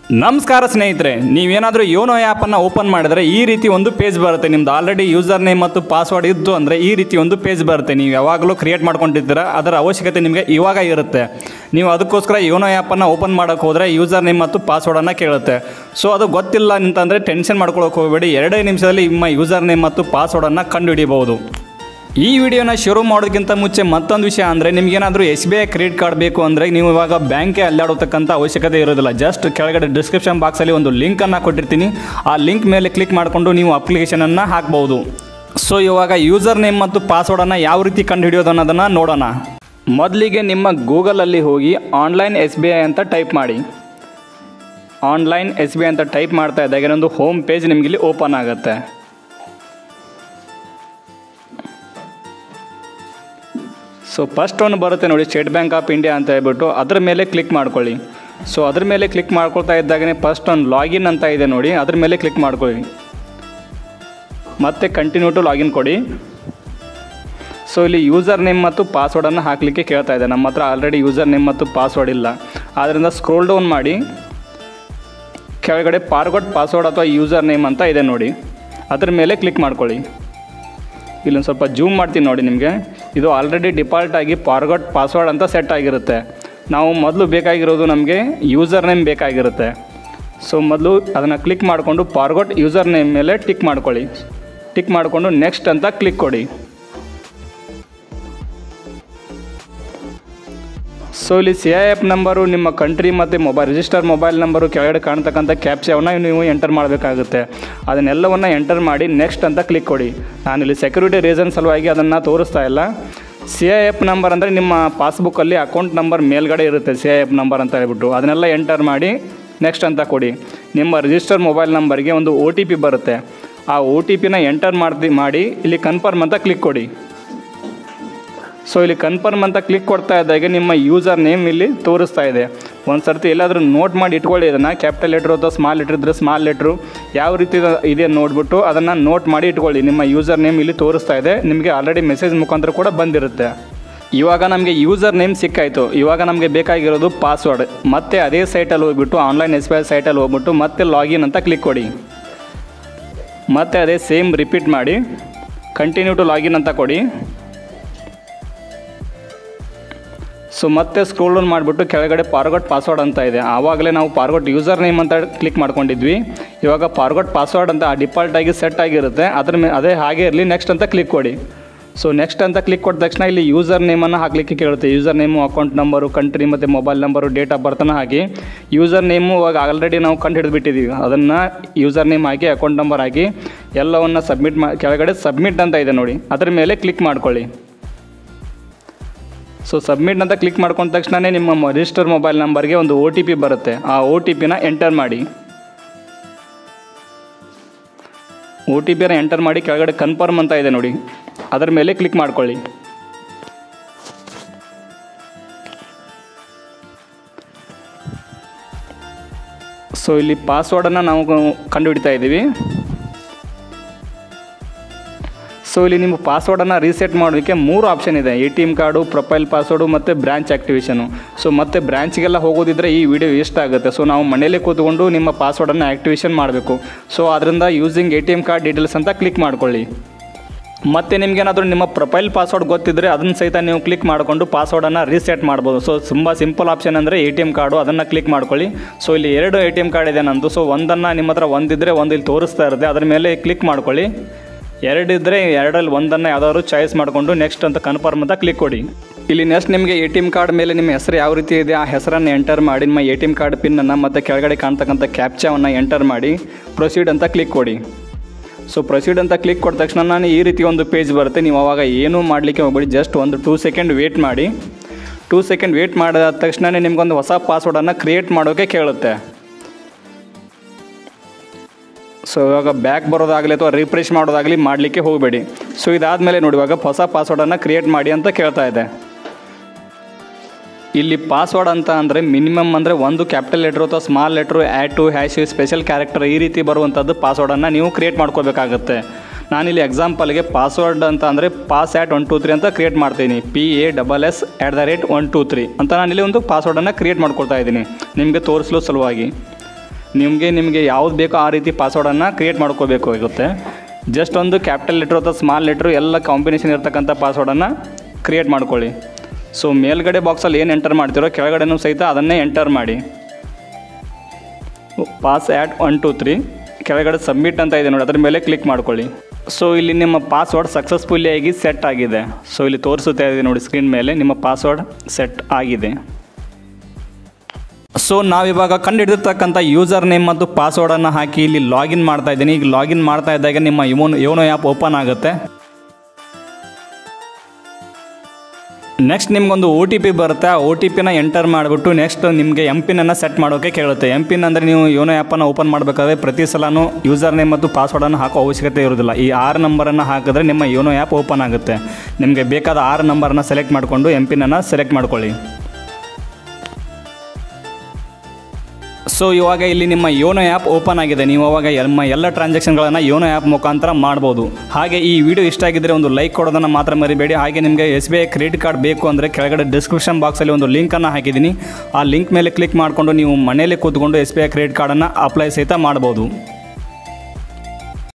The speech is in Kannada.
ನಮಸ್ಕಾರ ಸ್ನೇಹಿತರೆ ನೀವೇನಾದರೂ ಯೋನೋ ಆ್ಯಪನ್ನು ಓಪನ್ ಮಾಡಿದರೆ ಈ ರೀತಿ ಒಂದು ಪೇಜ್ ಬರುತ್ತೆ ನಿಮ್ದು ಆಲ್ರೆಡಿ ಯೂಸರ್ ನೇಮ್ ಮತ್ತು ಪಾಸ್ವರ್ಡ್ ಇದ್ದು ಅಂದರೆ ಈ ರೀತಿ ಒಂದು ಪೇಜ್ ಬರುತ್ತೆ ನೀವು ಯಾವಾಗಲೂ ಕ್ರಿಯೇಟ್ ಮಾಡ್ಕೊಂಡಿದ್ದೀರ ಅದರ ಅವಶ್ಯಕತೆ ನಿಮಗೆ ಇವಾಗ ಇರುತ್ತೆ ನೀವು ಅದಕ್ಕೋಸ್ಕರ ಯೋನೋ ಆ್ಯಪನ್ನು ಓಪನ್ ಮಾಡೋಕ್ಕೆ ಹೋದರೆ ಯೂಸರ್ ನೇಮ್ ಮತ್ತು ಪಾಸ್ವರ್ಡನ್ನು ಕೇಳುತ್ತೆ ಸೊ ಅದು ಗೊತ್ತಿಲ್ಲ ಅಂತಂದರೆ ಟೆನ್ಷನ್ ಮಾಡ್ಕೊಳ್ಳೋಕೆ ಹೋಗಬೇಡಿ ಎರಡೇ ನಿಮಿಷದಲ್ಲಿ ನಿಮ್ಮ ಯೂಸರ್ ನೇಮ್ ಮತ್ತು ಪಾಸ್ವರ್ಡನ್ನು ಕಂಡುಹಿಡಿಯಬಹುದು ಈ ವಿಡಿಯೋನ ಶುರು ಮಾಡೋದಕ್ಕಿಂತ ಮುಂಚೆ ಮತ್ತೊಂದು ವಿಷಯ ಅಂದರೆ ನಿಮಗೇನಾದರೂ S B I credit card ಬೇಕು ಅಂದರೆ ನೀವು ಇವಾಗ ಬ್ಯಾಂಕ್ಗೆ ಅಲ್ಲಾಡೋತಕ್ಕಂಥ ಅವಶ್ಯಕತೆ ಇರೋದಿಲ್ಲ ಜಸ್ಟ್ ಕೆಳಗಡೆ ಡಿಸ್ಕ್ರಿಪ್ಷನ್ ಬಾಕ್ಸಲ್ಲಿ ಒಂದು ಲಿಂಕನ್ನು ಕೊಟ್ಟಿರ್ತೀನಿ ಆ ಲಿಂಕ್ ಮೇಲೆ ಕ್ಲಿಕ್ ಮಾಡಿಕೊಂಡು ನೀವು ಅಪ್ಲಿಕೇಶನನ್ನು ಹಾಕ್ಬೋದು ಸೊ ಇವಾಗ ಯೂಸರ್ ನೇಮ್ ಮತ್ತು ಪಾಸ್ವರ್ಡನ್ನು ಯಾವ ರೀತಿ ಕಂಡುಹಿಡಿಯೋದು ಅನ್ನೋದನ್ನು ನೋಡೋಣ ಮೊದಲಿಗೆ ನಿಮ್ಮ ಗೂಗಲಲ್ಲಿ ಹೋಗಿ ಆನ್ಲೈನ್ ಎಸ್ ಬಿ ಐ ಅಂತ ಟೈಪ್ ಮಾಡಿ ಆನ್ಲೈನ್ ಎಸ್ ಬಿ ಐ ಅಂತ ಟೈಪ್ ಮಾಡ್ತಾ ಇದ್ದಾಗ ಒಂದು ಹೋಮ್ ಪೇಜ್ ನಿಮಗಿಲ್ಲಿ ಓಪನ್ ಆಗುತ್ತೆ ಸೊ ಫಸ್ಟ್ ಒಂದು ಬರುತ್ತೆ ನೋಡಿ ಸ್ಟೇಟ್ ಬ್ಯಾಂಕ್ ಆಫ್ ಇಂಡಿಯಾ ಅಂತ ಹೇಳ್ಬಿಟ್ಟು ಅದ್ರ ಮೇಲೆ ಕ್ಲಿಕ್ ಮಾಡ್ಕೊಳ್ಳಿ ಸೊ ಅದ್ರ ಮೇಲೆ ಕ್ಲಿಕ್ ಮಾಡ್ಕೊಳ್ತಾ ಇದ್ದಾಗನೇ ಫಸ್ಟ್ ಒಂದು ಲಾಗಿನ್ ಅಂತ ಇದೆ ನೋಡಿ ಅದ್ರ ಮೇಲೆ ಕ್ಲಿಕ್ ಮಾಡ್ಕೊಳ್ಳಿ ಮತ್ತೆ ಕಂಟಿನ್ಯೂ ಟು ಲಾಗಿನ್ ಕೊಡಿ ಸೊ ಇಲ್ಲಿ ಯೂಸರ್ ನೇಮ್ ಮತ್ತು ಪಾಸ್ವರ್ಡನ್ನು ಹಾಕಲಿಕ್ಕೆ ಕೇಳ್ತಾ ಇದೆ ನಮ್ಮ ಹತ್ರ ಆಲ್ರೆಡಿ ಯೂಸರ್ ನೇಮ್ ಮತ್ತು ಪಾಸ್ವರ್ಡ್ ಇಲ್ಲ ಆದ್ದರಿಂದ ಸ್ಕ್ರೋಲ್ ಡೌನ್ ಮಾಡಿ ಕೆಳಗಡೆ ಪಾರ್ಗೊಟ್ ಪಾಸ್ವರ್ಡ್ ಅಥವಾ ಯೂಸರ್ ನೇಮ್ ಅಂತ ಇದೆ ನೋಡಿ ಅದ್ರ ಮೇಲೆ ಕ್ಲಿಕ್ ಮಾಡ್ಕೊಳ್ಳಿ ಇಲ್ಲೊಂದು ಸ್ವಲ್ಪ ಜೂಮ್ ಮಾಡ್ತೀನಿ ನೋಡಿ ನಿಮಗೆ ಇದು ಆಲ್ರೆಡಿ ಡಿಫಾಲ್ಟ್ ಆಗಿ ಫಾರ್ಗಟ್ ಪಾಸ್ವರ್ಡ್ ಅಂತ ಸೆಟ್ ಆಗಿರುತ್ತೆ ನಾವು ಮೊದಲು ಬೇಕಾಗಿರೋದು ನಮಗೆ ಯೂಸರ್ ನೇಮ್ ಬೇಕಾಗಿರುತ್ತೆ ಸೊ ಮೊದಲು ಅದನ್ನು ಕ್ಲಿಕ್ ಮಾಡಿಕೊಂಡು ಫಾರ್ಗಟ್ ಯೂಸರ್ ನೇಮ್ ಮೇಲೆ ಟಿಕ್ ಮಾಡ್ಕೊಳ್ಳಿ ಟಿಕ್ ಮಾಡಿಕೊಂಡು ನೆಕ್ಸ್ಟ್ ಅಂತ ಕ್ಲಿಕ್ ಕೊಡಿ ಸೊ ಇಲ್ಲಿ ಸಿ ಐ ಎಫ್ ನಂಬರು ನಿಮ್ಮ ಕಂಟ್ರಿ ಮತ್ತು ಮೊಬೈಲ್ ರಿಜಿಸ್ಟರ್ ಮೊಬೈಲ್ ನಂಬರು ಕೆಳಗಡೆ ಕಾಣ್ತಕ್ಕಂಥ ಕ್ಯಾಪ್ಚಾವನ್ನು ನೀವು ಎಂಟರ್ ಮಾಡಬೇಕಾಗುತ್ತೆ ಅದನ್ನೆಲ್ಲವನ್ನು ಎಂಟರ್ ಮಾಡಿ ನೆಕ್ಸ್ಟ್ ಅಂತ ಕ್ಲಿಕ್ ಕೊಡಿ ನಾನಿಲ್ಲಿ ಸೆಕ್ಯೂರಿಟಿ ರೀಸನ್ ಸಲುವಾಗಿ ಅದನ್ನು ತೋರಿಸ್ತಾ ಇಲ್ಲ ಸಿ ಐ ಎಫ್ ನಂಬರ್ ಅಂದರೆ ನಿಮ್ಮ ಪಾಸ್ಬುಕ್ಕಲ್ಲಿ ಅಕೌಂಟ್ ನಂಬರ್ ಮೇಲ್ಗಡೆ ಇರುತ್ತೆ ಸಿ ಐ ಎಫ್ ನಂಬರ್ ಅಂತ ಹೇಳ್ಬಿಟ್ಟು ಅದನ್ನೆಲ್ಲ ಎಂಟರ್ ಮಾಡಿ ನೆಕ್ಸ್ಟ್ ಅಂತ ಕೊಡಿ ನಿಮ್ಮ ರಿಜಿಸ್ಟರ್ ಮೊಬೈಲ್ ನಂಬರ್ಗೆ ಒಂದು ಒ ಟಿ ಪಿ ಬರುತ್ತೆ ಆ ಒ ಟಿ ಪಿನ ಎಂಟರ್ ಮಾಡ್ತಿ ಮಾಡಿ ಇಲ್ಲಿ ಕನ್ಫರ್ಮ್ ಅಂತ ಕ್ಲಿಕ್ ಕೊಡಿ ಸೊ ಇಲ್ಲಿ ಕನ್ಫರ್ಮ್ ಅಂತ ಕ್ಲಿಕ್ ಕೊಡ್ತಾ ಇದ್ದಾಗ ನಿಮ್ಮ ಯೂಸರ್ ನೇಮ್ ಇಲ್ಲಿ ತೋರಿಸ್ತಾ ಇದೆ ಒಂದು ಸರ್ತಿ ಎಲ್ಲಾದರೂ ನೋಟ್ ಮಾಡಿ ಇಟ್ಕೊಳ್ಳಿ ಇದನ್ನು ಕ್ಯಾಪಿಟಲ್ ಲೆಟ್ರು ಅಥವಾ ಸ್ಮಾಲ್ ಲೆಟ್ರ್ ಇದ್ದರೆ ಸ್ಮಾಲ್ ಲೆಟ್ರು ಯಾವ ರೀತಿ ಇದೆ ನೋಡಿಬಿಟ್ಟು ಅದನ್ನು ನೋಟ್ ಮಾಡಿ ಇಟ್ಕೊಳ್ಳಿ ನಿಮ್ಮ ಯೂಸರ್ ನೇಮ್ ಇಲ್ಲಿ ತೋರಿಸ್ತಾ ಇದೆ ನಿಮಗೆ ಆಲ್ರೆಡಿ ಮೆಸೇಜ್ ಮುಖಾಂತರ ಕೂಡ ಬಂದಿರುತ್ತೆ ಇವಾಗ ನಮಗೆ ಯೂಸರ್ ನೇಮ್ ಸಿಕ್ಕಾಯಿತು ಇವಾಗ ನಮಗೆ ಬೇಕಾಗಿರೋದು ಪಾಸ್ವರ್ಡ್ ಮತ್ತೆ ಅದೇ ಸೈಟಲ್ಲಿ ಹೋಗ್ಬಿಟ್ಟು ಆನ್ಲೈನ್ ಎಸ್ ಬಿ ಐ ಸೈಟಲ್ಲಿ ಹೋಗ್ಬಿಟ್ಟು ಮತ್ತೆ ಲಾಗಿನ್ ಅಂತ ಕ್ಲಿಕ್ ಕೊಡಿ ಮತ್ತೆ ಅದೇ ಸೇಮ್ ರಿಪೀಟ್ ಮಾಡಿ ಕಂಟಿನ್ಯೂ ಟು ಲಾಗಿನ್ ಅಂತ ಕೊಡಿ ಸೊ ಮತ್ತೆ ಸ್ಕ್ರೋಲ್ ಡೌನ್ ಮಾಡಿಬಿಟ್ಟು ಕೆಳಗಡೆ ಪಾರ್ಗೊಟ್ ಪಾಸ್ವರ್ಡ್ ಅಂತ ಇದೆ ಆವಾಗಲೇ ನಾವು ಪಾರ್ಗೊಟ್ ಯೂಸರ್ ನೇಮ್ ಅಂತ ಕ್ಲಿಕ್ ಮಾಡ್ಕೊಂಡಿದ್ವಿ ಇವಾಗ ಪಾರ್ಗೊಟ್ ಪಾಸ್ವರ್ಡ್ ಅಂತ ಡಿಫಾಲ್ಟ್ ಆಗಿ ಸೆಟ್ ಆಗಿರುತ್ತೆ ಅದ್ರ ಮೇಲೆ ಅದೇ ಹಾಗೆ ಇರಲಿ ನೆಕ್ಸ್ಟ್ ಅಂತ ಕ್ಲಿಕ್ ಕೊಡಿ ಸೊ ನೆಕ್ಸ್ಟ್ ಅಂತ ಕ್ಲಿಕ್ ಕೊಟ್ಟ ತಕ್ಷಣ ಇಲ್ಲಿ ಯೂಸರ್ ನೇಮನ್ನು ಹಾಕಲಿಕ್ಕೆ ಕೇಳುತ್ತೆ user name account number country ಮತ್ತು ಮೊಬೈಲ್ ನಂಬರು ಡೇಟ್ ಆಫ್ ಬರ್ತನ ಹಾಕಿ ಯೂಸರ್ ನೇಮು ಇವಾಗ ಆಲ್ರೆಡಿ ನಾವು ಕಂಡು ಹಿಡಿದ್ಬಿಟ್ಟಿದ್ದೀವಿ ಅದನ್ನು ಯೂಸರ್ ನೇಮ್ ಹಾಕಿ ಅಕೌಂಟ್ ನಂಬರ್ ಹಾಕಿ ಎಲ್ಲವನ್ನು ಸಬ್ಮಿಟ್ ಮಾ ಕೆಳಗಡೆ ಸಬ್ಮಿಟ್ ಅಂತ ಇದೆ ನೋಡಿ ಅದ್ರ ಮೇಲೆ ಕ್ಲಿಕ್ ಮಾಡ್ಕೊಳ್ಳಿ ಸೊ ಸಬ್ಮಿಟ್ ಅಂತ ಕ್ಲಿಕ್ ಮಾಡ್ಕೊಂಡ ತಕ್ಷಣವೇ ನಿಮ್ಮ ರಿಜಿಸ್ಟರ್ ಮೊಬೈಲ್ ನಂಬರ್ಗೆ ಒಂದು ಒ ಟಿ ಪಿ ಬರುತ್ತೆ ಆ ಒ ಟಿ ಪಿನ ಎಂಟರ್ ಮಾಡಿ ಒ ಟಿ ಪಿನ ಎಂಟರ್ ಮಾಡಿ ಕೆಳಗಡೆ ಕನ್ಫರ್ಮ್ ಅಂತ ಇದೆ ನೋಡಿ ಅದರ ಮೇಲೆ ಕ್ಲಿಕ್ ಮಾಡ್ಕೊಳ್ಳಿ ಸೊ ಇಲ್ಲಿ ಪಾಸ್ವರ್ಡನ್ನು ನಾವು ಕಂಡುಹಿಡಿತಾ ಇದ್ದೀವಿ ಸೊ ಇಲ್ಲಿ ನಿಮ್ಮ ಪಾಸ್ವರ್ಡನ್ನು ರೀಸೆಟ್ ಮಾಡೋದಕ್ಕೆ ಮೂರು ಆಪ್ಷನ್ ಇದೆ A T M card profile password ಮತ್ತು ಬ್ರಾಂಚ್ ಆ್ಯಕ್ಟಿವೇಷನು ಸೊ ಮತ್ತೆ ಬ್ರಾಂಚ್ಗೆಲ್ಲ ಹೋಗೋದಿದ್ರೆ ಈ ವಿಡಿಯೋ ವೇಸ್ಟ್ ಆಗುತ್ತೆ ಸೊ ನಾವು ಮನೆಯಲ್ಲೇ ಕೂತ್ಕೊಂಡು ನಿಮ್ಮ ಪಾಸ್ವರ್ಡನ್ನು ಆ್ಯಕ್ಟಿವೇಷನ್ ಮಾಡಬೇಕು ಸೊ ಅದರಿಂದ using A T M card details ಅಂತ ಕ್ಲಿಕ್ ಮಾಡ್ಕೊಳ್ಳಿ ಮತ್ತು ನಿಮಗೇನಾದರೂ ನಿಮ್ಮ ಪ್ರೊಫೈಲ್ ಪಾಸ್ವರ್ಡ್ ಗೊತ್ತಿದ್ದರೆ ಅದನ್ನು ಸಹಿತ ನೀವು ಕ್ಲಿಕ್ ಮಾಡಿಕೊಂಡು ಪಾಸ್ವರ್ಡನ್ನು ರೀಸೆಟ್ ಮಾಡ್ಬೋದು ಸೊ ತುಂಬ ಸಿಂಪಲ್ ಆಪ್ಷನ್ ಅಂದರೆ ಎ ಟಿ ಎಮ್ ಕಾರ್ಡು ಅದನ್ನು ಕ್ಲಿಕ್ ಮಾಡ್ಕೊಳ್ಳಿ ಸೊ ಇಲ್ಲಿ ಎರಡು ಎ ಟಿ ಎಮ್ ಕಾರ್ಡ್ ಇದೆ ನಂದು ಸೊ ಒಂದನ್ನು ನಿಮ್ಮ ಹತ್ರ ಒಂದಿದ್ದರೆ ಒಂದು ಇಲ್ಲಿ ತೋರಿಸ್ತಾ ಇರುತ್ತೆ ಅದ್ರ ಮೇಲೆ ಕ್ಲಿಕ್ ಮಾಡ್ಕೊಳ್ಳಿ ಎರಡಿದ್ದರೆ ಎರಡರಲ್ಲಿ ಒಂದನ್ನು ಯಾವ್ದಾದ್ರು ಚಾಯ್ಸ್ ಮಾಡಿಕೊಂಡು ನೆಕ್ಸ್ಟ್ ಅಂತ ಕನ್ಫರ್ಮ್ ಅಂತ ಕ್ಲಿಕ್ ಕೊಡಿ ಇಲ್ಲಿ ನೆಕ್ಸ್ಟ್ ನಿಮಗೆ ಎ ಟಿ ಎಮ್ ಕಾರ್ಡ್ ಮೇಲೆ ನಿಮ್ಮ ಹೆಸರು ಯಾವ ರೀತಿ ಇದೆ ಆ ಹೆಸರನ್ನು ಎಂಟರ್ ಮಾಡಿ ನಿಮ್ಮ ಎ ಟಿ ಎಮ್ ಕಾರ್ಡ್ ಪಿನ್ನನ್ನು ಮತ್ತು ಕೆಳಗಡೆ ಕಾಣ್ತಕ್ಕಂಥ ಕ್ಯಾಪ್ಚಾವನ್ನು ಎಂಟರ್ ಮಾಡಿ ಪ್ರೊಸೀಡ್ ಅಂತ ಕ್ಲಿಕ್ ಕೊಡಿ ಸೊ ಪ್ರೊಸೀಡ್ ಅಂತ ಕ್ಲಿಕ್ ಕೊಟ್ಟ ತಕ್ಷಣ ನಾನು ಈ ರೀತಿ ಒಂದು ಪೇಜ್ ಬರುತ್ತೆ ನೀವು ಅವಾಗ ಏನೂ ಮಾಡಲಿಕ್ಕೆ ಹೋಗ್ಬೇಡಿ ಜಸ್ಟ್ ಒಂದು ಟೂ ಸೆಕೆಂಡ್ ವೇಟ್ ಮಾಡಿ ಟೂ ಸೆಕೆಂಡ್ ವೇಟ್ ಮಾಡಿದ ತಕ್ಷಣವೇ ನಿಮ್ಗೊಂದು ಹೊಸ ಪಾಸ್ವರ್ಡನ್ನು ಕ್ರಿಯೇಟ್ ಮಾಡೋಕ್ಕೆ ಕೇಳುತ್ತೆ ಸೊ ಇವಾಗ ಬ್ಯಾಕ್ ಬರೋದಾಗಲಿ ಅಥವಾ ರಿಫ್ರೆಶ್ ಮಾಡೋದಾಗಲಿ ಮಾಡಲಿಕ್ಕೆ ಹೋಗಬೇಡಿ ಸೊ ಇದಾದಮೇಲೆ ನೋಡಿ ಇವಾಗ ಹೊಸ ಪಾಸ್ವರ್ಡನ್ನು ಕ್ರಿಯೇಟ್ ಮಾಡಿ ಅಂತ ಕೇಳ್ತಾ ಇದೆ ಇಲ್ಲಿ ಪಾಸ್ವರ್ಡ್ ಅಂತ ಅಂದರೆ ಮಿನಿಮಮ್ ಅಂದರೆ ಒಂದು ಕ್ಯಾಪಿಟಲ್ ಲೆಟ್ರು ಅಥವಾ small letter add to hash special character ಈ ರೀತಿ ಬರುವಂಥದ್ದು ಪಾಸ್ವರ್ಡನ್ನು ನೀವು ಕ್ರಿಯೇಟ್ ಮಾಡ್ಕೋಬೇಕಾಗುತ್ತೆ ನಾನಿಲ್ಲಿ ಎಕ್ಸಾಂಪಲ್ಗೆ ಪಾಸ್ವರ್ಡ್ ಅಂತ ಅಂದರೆ pass at one two three ಅಂತ ಕ್ರಿಯೇಟ್ ಮಾಡ್ತೀನಿ P A double S at the rate one two three ಅಂತ ನಾನಿಲ್ಲಿ ಒಂದು ಪಾಸ್ವರ್ಡನ್ನು ಕ್ರಿಯೇಟ್ ಮಾಡ್ಕೊಳ್ತಾ ಇದ್ದೀನಿ ನಿಮಗೆ ತೋರಿಸಲು ಸಲುವಾಗಿ ನಿಮಗೆ ನಿಮಗೆ ಯಾವ್ದು ಬೇಕೋ ಆ ರೀತಿ ಪಾಸ್ವರ್ಡನ್ನು ಕ್ರಿಯೇಟ್ ಮಾಡ್ಕೋಬೇಕು ಆಗುತ್ತೆ ಜಸ್ಟ್ ಒಂದು ಕ್ಯಾಪಿಟಲ್ ಲೆಟ್ರು ಅಥವಾ ಸ್ಮಾಲ್ ಲೆಟ್ರು ಎಲ್ಲ ಕಾಂಬಿನೇಷನ್ ಇರ್ತಕ್ಕಂಥ ಪಾಸ್ವರ್ಡನ್ನು ಕ್ರಿಯೇಟ್ ಮಾಡ್ಕೊಳ್ಳಿ ಸೊ ಮೇಲ್ಗಡೆ ಬಾಕ್ಸಲ್ಲಿ ಏನು ಎಂಟರ್ ಮಾಡ್ತೀರೋ ಕೆಳಗಡೆನೂ ಸಹಿತ ಅದನ್ನೇ ಎಂಟರ್ ಮಾಡಿ pass at one two three ಕೆಳಗಡೆ ಸಬ್ಮಿಟ್ ಅಂತ ಇದೆ ನೋಡಿ ಅದ್ರ ಮೇಲೆ ಕ್ಲಿಕ್ ಮಾಡ್ಕೊಳ್ಳಿ ಸೊ ಇಲ್ಲಿ ನಿಮ್ಮ ಪಾಸ್ವರ್ಡ್ ಸಕ್ಸಸ್ಫುಲ್ಲಿ ಆಗಿ ಸೆಟ್ ಆಗಿದೆ ಸೊ ಇಲ್ಲಿ ತೋರಿಸುತ್ತಾ ಇದೆ ನೋಡಿ ಸ್ಕ್ರೀನ್ ಮೇಲೆ ನಿಮ್ಮ ಪಾಸ್ವರ್ಡ್ ಸೆಟ್ ಆಗಿದೆ ಸೊ ನಾವಿವಾಗ ಕಂಡುಹಿಡಿದಿರ್ತಕ್ಕಂಥ ಯೂಸರ್ ನೇಮ್ ಮತ್ತು ಪಾಸ್ವರ್ಡನ್ನು ಹಾಕಿ ಇಲ್ಲಿ ಲಾಗಿನ್ ಮಾಡ್ತಾ ಇದ್ದೀನಿ ಈಗ ಲಾಗಿನ್ ಮಾಡ್ತಾ ಇದ್ದಾಗ ನಿಮ್ಮ ಯೋನೋ ಯೋನೋ ಆ್ಯಪ್ ಓಪನ್ ಆಗುತ್ತೆ ನೆಕ್ಸ್ಟ್ ನಿಮ್ಗೊಂದು ಒ ಟಿ ಪಿ ಬರುತ್ತೆ ಆ ಒ ಟಿ ಪಿನ ಎಂಟರ್ ಮಾಡಿಬಿಟ್ಟು ನೆಕ್ಸ್ಟ್ ನಿಮಗೆ ಎಮ್ ಪಿನನ್ನು ಸೆಟ್ ಮಾಡೋಕ್ಕೆ ಕೇಳುತ್ತೆ ಎಮ್ ಪಿನ್ ಅಂದರೆ ನೀವು ಯೋನೋ ಆ್ಯಪನ್ನು ಓಪನ್ ಮಾಡಬೇಕಾದ್ರೆ ಪ್ರತಿ ಸಲನೂ ಯೂಸರ್ ನೇಮ್ ಮತ್ತು ಪಾಸ್ವರ್ಡನ್ನು ಹಾಕೋ ಅವಶ್ಯಕತೆ ಇರೋದಿಲ್ಲ ಈ ಆರು ನಂಬರನ್ನು ಹಾಕಿದ್ರೆ ನಿಮ್ಮ ಯೋನೋ ಆ್ಯಪ್ ಓಪನ್ ಆಗುತ್ತೆ ನಿಮಗೆ ಬೇಕಾದ ಆರು ನಂಬರನ್ನು ಸೆಲೆಕ್ಟ್ ಮಾಡಿಕೊಂಡು ಎಮ್ ಪಿನನ್ನು ಸೆಲೆಕ್ಟ್ ಮಾಡ್ಕೊಳ್ಳಿ ಸೊ ಇವಾಗ ಇಲ್ಲಿ ನಿಮ್ಮ ಯೋನೋ ಆ್ಯಪ್ ಓಪನ್ ಆಗಿದೆ ನೀವು ಅವಾಗ ನಮ್ಮ ಎಲ್ಲ ಟ್ರಾನ್ಸಾಕ್ಷನ್ಗಳನ್ನು ಯೋನೋ ಆ್ಯಪ್ ಮುಖಾಂತರ ಮಾಡ್ಬೋದು ಹಾಗೆ ಈ ವಿಡಿಯೋ ಇಷ್ಟ ಆಗಿದ್ದರೆ ಒಂದು ಲೈಕ್ ಕೊಡೋದನ್ನು ಮಾತ್ರ ಮರಿಬೇಡಿ ಹಾಗೆ ನಿಮಗೆ S B I credit card ಬೇಕು ಅಂದರೆ ಕೆಳಗಡೆ ಡಿಸ್ಕ್ರಿಪ್ಷನ್ ಬಾಕ್ಸಲ್ಲಿ ಒಂದು ಲಿಂಕನ್ನು ಹಾಕಿದ್ದೀನಿ ಆ ಲಿಂಕ್ ಮೇಲೆ ಕ್ಲಿಕ್ ಮಾಡಿಕೊಂಡು ನೀವು ಮನೆಯಲ್ಲೇ ಕೂತ್ಕೊಂಡು ಎಸ್ ಬಿ ಐ ಕ್ರೆಡಿಟ್ ಕಾರ್ಡನ್ನು ಅಪ್ಲೈ ಸಹಿತ ಮಾಡ್ಬೋದು